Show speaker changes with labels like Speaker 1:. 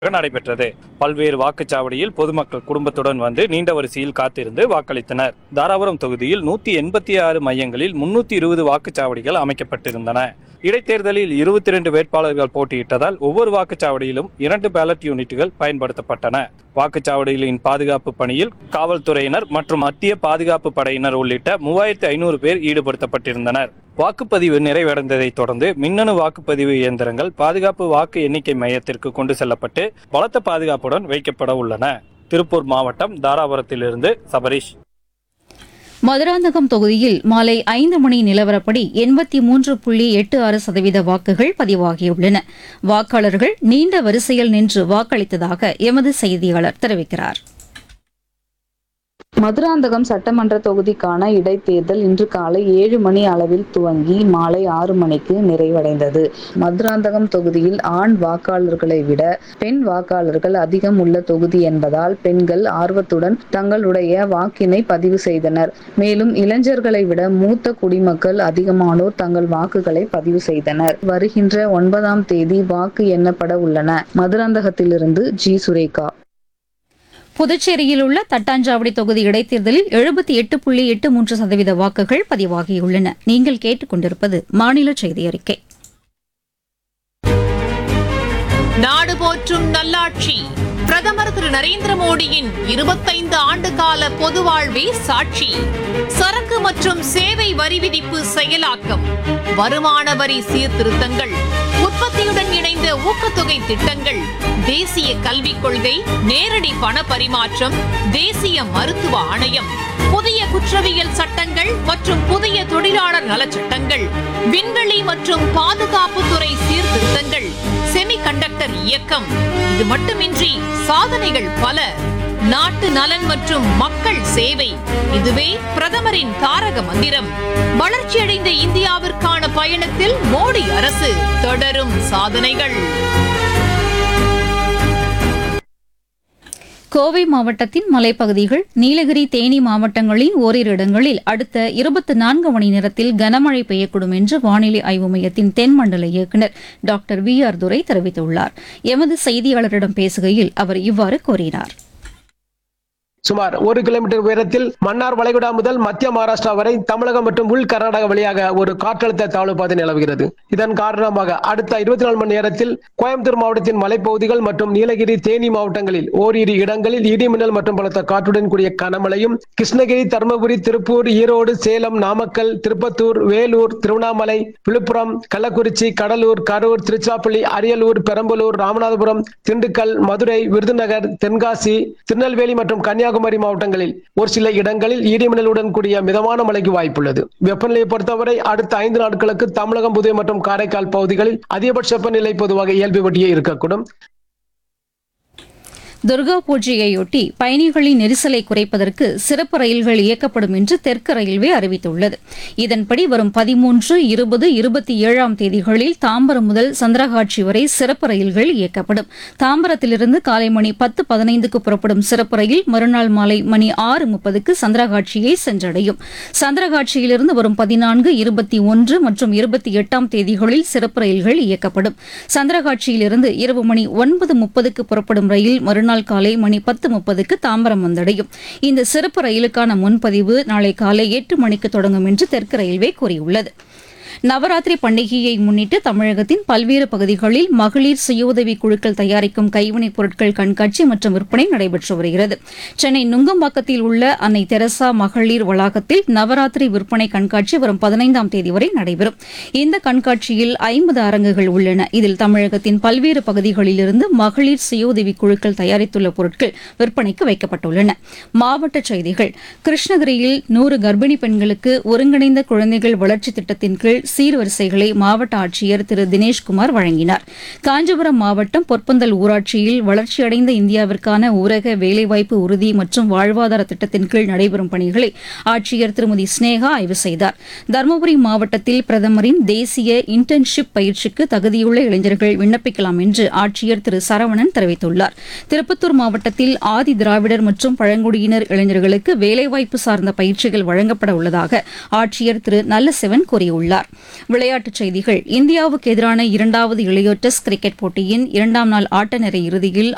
Speaker 1: நடைபெற்றது பல்வேறு வாக்குச்சாவடியில் பொதுமக்கள் குடும்பத்துடன் வந்து நீண்ட வரிசையில் காத்திருந்து வாக்களித்தனர் தாராபுரம் தொகுதியில் நூத்தி எண்பத்தி ஆறு மையங்களில் முன்னூத்தி இருபது வாக்குச்சாவடிகள் அமைக்கப்பட்டிருந்தன இடைத்தேர்தலில் இருபத்தி இரண்டு வேட்பாளர்கள் போட்டியிட்டதால் ஒவ்வொரு வாக்குச்சாவடியிலும் இரண்டு பேலட் யூனிட்டுகள் பயன்படுத்தப்பட்டன வாக்குச்சாவடிகளின் பாதுகாப்பு பணியில் காவல்துறையினர் மற்றும் மத்திய பாதுகாப்பு படையினர் உள்ளிட்ட மூவாயிரத்தி ஐநூறு பேர் ஈடுபடுத்தப்பட்டிருந்தனர் வாக்குப்பதிவு நிறைவடைந்ததைத் தொடர்ந்து மின்னணு வாக்குப்பதிவு இயந்திரங்கள் பாதுகாப்பு வாக்கு எண்ணிக்கை மையத்திற்கு கொண்டு செல்லப்பட்டு பலத்த பாதுகாப்புடன் வைக்கப்பட உள்ளன திருப்பூர் மாவட்டம் தாராபுரத்திலிருந்து சபரீஷ்
Speaker 2: மதுராந்தகம் தொகுதியில் மாலை ஐந்து மணி நிலவரப்படி எண்பத்தி மூன்று புள்ளி எட்டு ஆறு சதவீத வாக்குகள் பதிவாகியுள்ளன வாக்காளர்கள் நீண்ட வரிசையில் நின்று வாக்களித்ததாக எமது செய்தியாளர் தெரிவிக்கிறார்
Speaker 3: மதுராந்தகம் சட்டமன்ற தொகுதிக்கான இடைத்தேர்தல் இன்று காலை ஏழு மணி அளவில் துவங்கி மாலை ஆறு மணிக்கு நிறைவடைந்தது மதுராந்தகம் தொகுதியில் ஆண் வாக்காளர்களை விட பெண் வாக்காளர்கள் அதிகம் உள்ள தொகுதி என்பதால் பெண்கள் ஆர்வத்துடன் தங்களுடைய வாக்கினை பதிவு செய்தனர் மேலும் இளைஞர்களை விட மூத்த குடிமக்கள் அதிகமானோர் தங்கள் வாக்குகளை பதிவு செய்தனர் வருகின்ற ஒன்பதாம் தேதி வாக்கு எண்ணப்பட உள்ளன மதுராந்தகத்திலிருந்து ஜி சுரேகா
Speaker 2: புதுச்சேரியில் உள்ள தட்டாஞ்சாவடி தொகுதி இடைத்தேர்தலில் எழுபத்தி எட்டு புள்ளி எட்டு மூன்று சதவீத வாக்குகள் பதிவாகியுள்ளன நீங்கள் கேட்டுக்கொண்டிருப்பது மாநில செய்தி அறிக்கை
Speaker 4: நாடு போற்றும் நல்லாட்சி பிரதமர் திரு நரேந்திர மோடியின் இருபத்தைந்து ஆண்டு கால பொது வாழ்வே சாட்சி சரக்கு மற்றும் சேவை வரி விதிப்பு செயலாக்கம் வருமான வரி சீர்திருத்தங்கள் உற்பத்தியுடன் இணைந்த ஊக்கத்தொகை திட்டங்கள் தேசிய கல்விக் கொள்கை நேரடி பண பரிமாற்றம் தேசிய மருத்துவ ஆணையம் புதிய குற்றவியல் சட்டங்கள் மற்றும் புதிய தொழிலாளர் நலச் சட்டங்கள் விண்வெளி மற்றும் பாதுகாப்புத்துறை சீர்திருத்தங்கள் செமிகண்டக்டர் இயக்கம் இது மட்டுமின்றி சாதனைகள் பல நாட்டு நலன் மற்றும் மக்கள் சேவை இதுவே பிரதமரின் தாரக மந்திரம் வளர்ச்சியடைந்த இந்தியாவிற்கான பயணத்தில் மோடி அரசு தொடரும் சாதனைகள்
Speaker 2: கோவை மாவட்டத்தின் மலைப்பகுதிகள் நீலகிரி தேனி மாவட்டங்களின் ஓரிரு இடங்களில் அடுத்த இருபத்தி நான்கு மணி நேரத்தில் கனமழை பெய்யக்கூடும் என்று வானிலை ஆய்வு மையத்தின் தென்மண்டல இயக்குநர் டாக்டர் வி ஆர் துரை தெரிவித்துள்ளார் எமது செய்தியாளரிடம் பேசுகையில் அவர் இவ்வாறு கூறினார்
Speaker 5: சுமார் ஒரு கிலோமீட்டர் உயரத்தில் மன்னார் வளைகுடா முதல் மத்திய மகாராஷ்டிரா வரை தமிழகம் மற்றும் உள் கர்நாடகா வழியாக ஒரு காற்றழுத்த தாழ்வு பாதை நிலவுகிறது இதன் காரணமாக அடுத்த இருபத்தி நாலு மணி நேரத்தில் கோயம்புத்தூர் மாவட்டத்தின் மலைப்பகுதிகள் மற்றும் நீலகிரி தேனி மாவட்டங்களில் ஓரிரு இடங்களில் இடி மின்னல் மற்றும் பலத்த காற்றுடன் கூடிய கனமழையும் கிருஷ்ணகிரி தருமபுரி திருப்பூர் ஈரோடு சேலம் நாமக்கல் திருப்பத்தூர் வேலூர் திருவண்ணாமலை விழுப்புரம் கள்ளக்குறிச்சி கடலூர் கரூர் திருச்சிராப்பள்ளி அரியலூர் பெரம்பலூர் ராமநாதபுரம் திண்டுக்கல் மதுரை விருதுநகர் தென்காசி திருநெல்வேலி மற்றும் கன்னியாகுமரி மாவட்டங்களில் ஒரு சில இடங்களில் இடிமின்னலுடன் கூடிய மிதமான மழைக்கு வாய்ப்புள்ளது வெப்பநிலையை பொறுத்தவரை அடுத்த ஐந்து நாட்களுக்கு தமிழகம் புதுவை மற்றும் காரைக்கால் பகுதிகளில் அதிகபட்ச வெப்பநிலை பொதுவாக இயல்பு வட்டியே இருக்கக்கூடும்
Speaker 2: துர்கா பூஜையையொட்டி பயணிகளின் நெரிசலை குறைப்பதற்கு சிறப்பு ரயில்கள் இயக்கப்படும் என்று தெற்கு ரயில்வே அறிவித்துள்ளது இதன்படி வரும் பதிமூன்று இருபது இருபத்தி ஏழாம் தேதிகளில் தாம்பரம் முதல் சந்திரகாட்சி வரை சிறப்பு ரயில்கள் இயக்கப்படும் தாம்பரத்திலிருந்து காலை மணி பத்து பதினைந்துக்கு புறப்படும் சிறப்பு ரயில் மறுநாள் மாலை மணி ஆறு முப்பதுக்கு சந்திரகாட்சியை சென்றடையும் சந்திரகாட்சியிலிருந்து வரும் பதினான்கு இருபத்தி ஒன்று மற்றும் இருபத்தி எட்டாம் தேதிகளில் சிறப்பு ரயில்கள் இயக்கப்படும் சந்திரகாட்சியிலிருந்து இரவு மணி ஒன்பது முப்பதுக்கு புறப்படும் ரயில் மறுநாள் காலை மணி பத்து முப்பதுக்கு தாம்பரம் வந்தடையும் இந்த சிறப்பு ரயிலுக்கான முன்பதிவு நாளை காலை எட்டு மணிக்கு தொடங்கும் என்று தெற்கு ரயில்வே கூறியுள்ளது நவராத்திரி பண்டிகையை முன்னிட்டு தமிழகத்தின் பல்வேறு பகுதிகளில் மகளிர் சுய உதவி குழுக்கள் தயாரிக்கும் கைவினைப் பொருட்கள் கண்காட்சி மற்றும் விற்பனை நடைபெற்று வருகிறது சென்னை நுங்கம்பாக்கத்தில் உள்ள அன்னை தெரசா மகளிர் வளாகத்தில் நவராத்திரி விற்பனை கண்காட்சி வரும் பதினைந்தாம் தேதி வரை நடைபெறும் இந்த கண்காட்சியில் ஐம்பது அரங்குகள் உள்ளன இதில் தமிழகத்தின் பல்வேறு பகுதிகளிலிருந்து மகளிர் சுய உதவி குழுக்கள் தயாரித்துள்ள பொருட்கள் விற்பனைக்கு வைக்கப்பட்டுள்ளன மாவட்ட செய்திகள் கிருஷ்ணகிரியில் நூறு கர்ப்பிணி பெண்களுக்கு ஒருங்கிணைந்த குழந்தைகள் வளர்ச்சி திட்டத்தின் கீழ் சீர்வரிசைகளை மாவட்ட ஆட்சியர் திரு தினேஷ்குமார் வழங்கினார் காஞ்சிபுரம் மாவட்டம் பொற்பந்தல் ஊராட்சியில் வளர்ச்சியடைந்த இந்தியாவிற்கான ஊரக வேலைவாய்ப்பு உறுதி மற்றும் வாழ்வாதார திட்டத்தின் கீழ் நடைபெறும் பணிகளை ஆட்சியர் திருமதி ஸ்னேகா ஆய்வு செய்தார் தருமபுரி மாவட்டத்தில் பிரதமரின் தேசிய இன்டர்ன்ஷிப் பயிற்சிக்கு தகுதியுள்ள இளைஞர்கள் விண்ணப்பிக்கலாம் என்று ஆட்சியர் திரு சரவணன் தெரிவித்துள்ளார் திருப்பத்தூர் மாவட்டத்தில் ஆதி திராவிடர் மற்றும் பழங்குடியினர் இளைஞர்களுக்கு வேலைவாய்ப்பு சார்ந்த பயிற்சிகள் வழங்கப்பட உள்ளதாக ஆட்சியர் திரு நல்லசிவன் கூறியுள்ளார் விளையாட்டுச் செய்திகள் இந்தியாவுக்கு எதிரான இரண்டாவது இளையோர் டெஸ்ட் கிரிக்கெட் போட்டியின் இரண்டாம் நாள் ஆட்ட நேர இறுதியில்